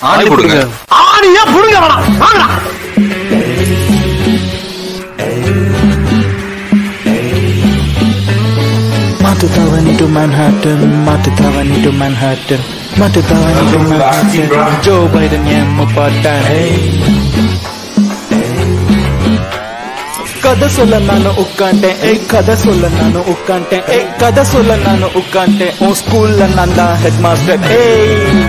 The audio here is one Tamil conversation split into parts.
ஆணி கொடுங்க ஆணியா புடுங்க வேணாம் வாங்கடா Matu Tawani to Manhattan, Matu Tawani to Manhattan, Matu Tawani to Manhattan, Joe Biden ஏமப்பட்டான் கதை சொல்ல நானு உட்காண்டேன் ஏய் கதை சொல்ல நானு உட்காண்டேன் ஏய் கதை சொல்ல நானு உட்காண்டேன் உன் ஸ்கூல்ல நான் தான் ஹெட் மாஸ்டர் ஏய்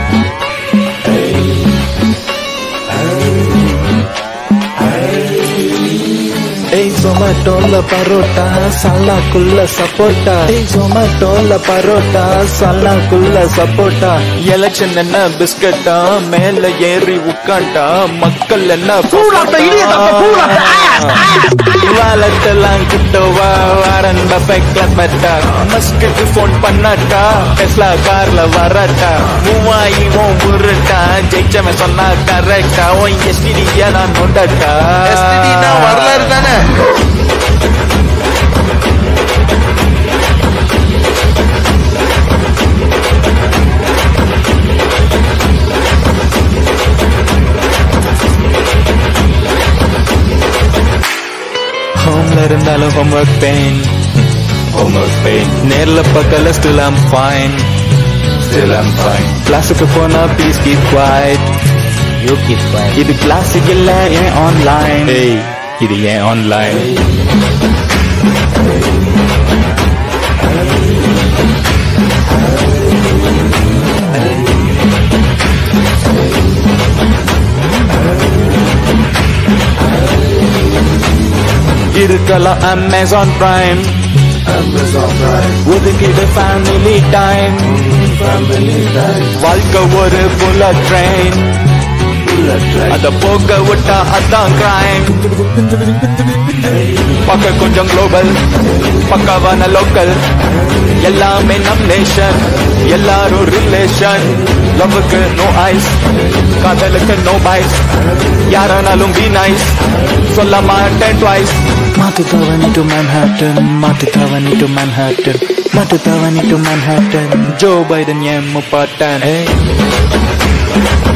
ஏய் ஜொமேட்டோல பரோட்டா சல்லாக்குள்ள சப்போட்டா ஏய் ஜொமேட்டோல பரோட்டா சல்லாக்குள்ள சப்போட்டா எலெக்ஷன் என்ன பிஸ்கட்டா மேல ஏறி உட்காண்டா மக்கள் என்ன கூடாட்ட இடியட் அப்ப கூடாட்ட வாலத்தெல்லாம் கிட்டவா வாரன் பப்பெக்ல பட்டா மஸ்குக்கு ஃபோன் பண்ணாட்டா டெஸ்லா கார்ல வராட்டா மூவாயி ஓ உருட்டா ஜெயிச்சவன் சொன்னா கரெக்டா ஓ எஸ்டிடியா நான் கொண்டாட்டா வரலாறு தானே ஹோம்ல இருந்தாலும் ஹோம்ஒர்க் பெயின் ஹோம்ஒர்க் பெயின் நேர்ல பக்கல still I'm fine still I'm fine கிளாஸுக்கு போனா please keep quiet you keep quiet இது கிளாஸுக்கு இல்ல ஏன் ஆன்லைன் ஏய் இது ஏன் ஆன்லைன் இருக்கலாம் அமேசான் பிரைம் ஒதுக்கிடு ஃபேமிலி டைம் வாழ்க்கை ஒரு புல்லட் ட்ரெயின் அத போக விட்டா அதான் கிரைம் பக்க கொஞ்சம் குளோபல் பக்காவான லோக்கல் எல்லாமே நம் நேஷன் எல்லாரும் ரிலேஷன் லவ்வுக்கு நோ ஐஸ் காதலுக்கு நோ பைஸ் யாரானாலும் பி நைஸ் சொல்ல மாட்டேன் ட்வைஸ் மாத்து தவணி டு Manhattan மாத்து தவணி டு Manhattan மாத்து தவணி டு Manhattan ஜோ பைடன் ஏன் முப்பாட்டன்